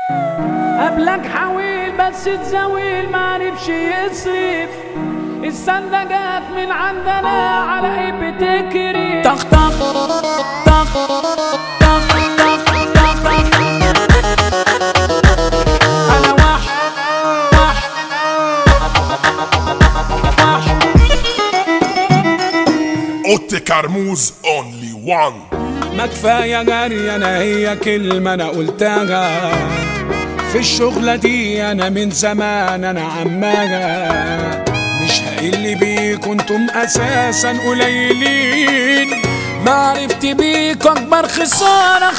قبلك حويل بس تزاويل معرفش يصرف الصندقات من عندنا على ايه بتكري طخ طخ طخ طخ طخ طخ انا واحد واحد اوتي كرموز اونلي وان ما كفاية جري انا هي كلمة انا قلتها في الشغلة دي انا من زمان انا عماها مش هقل بيك انتم اساسا قليلين معرفتي بيك اكبر خسارة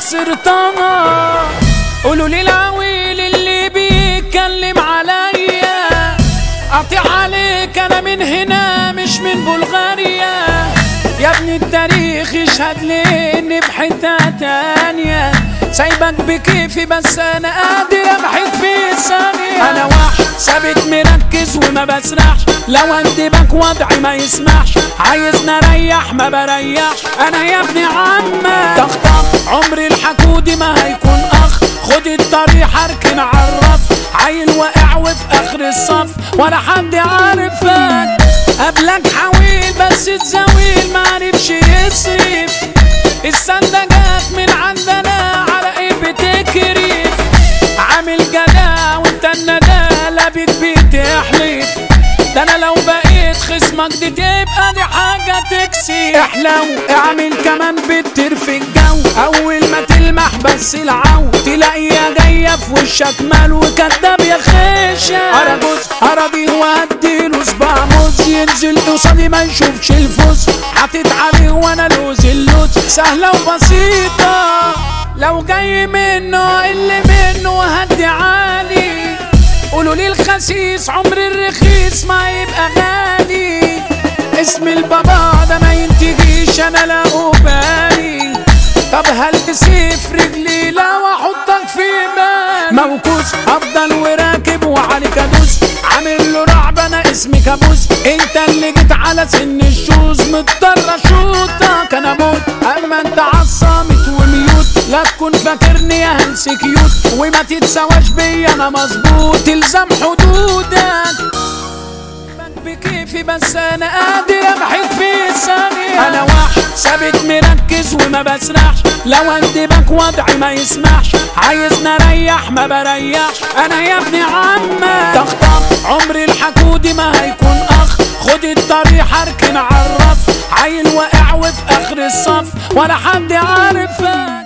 خسرتها قولوا لي العويل اللي بيتكلم عليا قاطع عليك انا من هنا مش من بلغاريا يا ابني التاريخ يشهد لي اني بحتة تانية سايبك بكيفي بس انا قادر ابحث في ثانية انا واحد ثابت مركز وما بسرحش لو اندبك وضعي ما يسمحش عايز نريح ما بريحش انا يا ابني عمك طخطخ عمري الحكودي ما هيكون اخ خد الطريق اركن عالرف عيل واقع وفي اخر الصف ولا حد عارفك قبلك حويل بس تزاويل معرفش يصرف الصندقات من عندنا على ايه بتكرف عامل جدع وانت الندى لا بيك بتحلف ده انا لو بقيت خصمك دي تبقى دي حاجة تكسي احلو اعمل كمان بتر في الجو اول ما تلمح بس العو تلاقيها جاية في وشك مال وكداب يا خيشة اراجوز اراضي وهديله صباع موز ينزل قصادي ما يشوفش الفوز حاطط عليه وانا لوز اللوز سهلة وبسيطة لو جاي منه اللي منه هدي عالي قولوا لي الخسيس عمر الرخيص ما يبقى غالي اسم البابا ده ما ينتجيش انا لا بالي طب هلبس في رجلي لا واحطك في بالي موكوس افضل وراكب وعليك ادوس عامل له رعب انا اسمي كابوس انت اللي جيت على سن الشوز مضطر اشوطك انا موت اما انت عصامت وميوت لا تكون فاكرني يا هلس كيوت وما تتسواش بيا انا مظبوط تلزم حدودك بكيفي بس انا قادر ابحث في ثانية انا واحد ثابت مركز وما بسرحش لو اندبك وضعي ما يسمحش عايز نريح ما بريحش انا يا ابني عمك طخطخ عمري الحكودي ما هيكون اخ خد الطريق اركن عالرف عيل واقع وفي اخر الصف ولا حد عارفك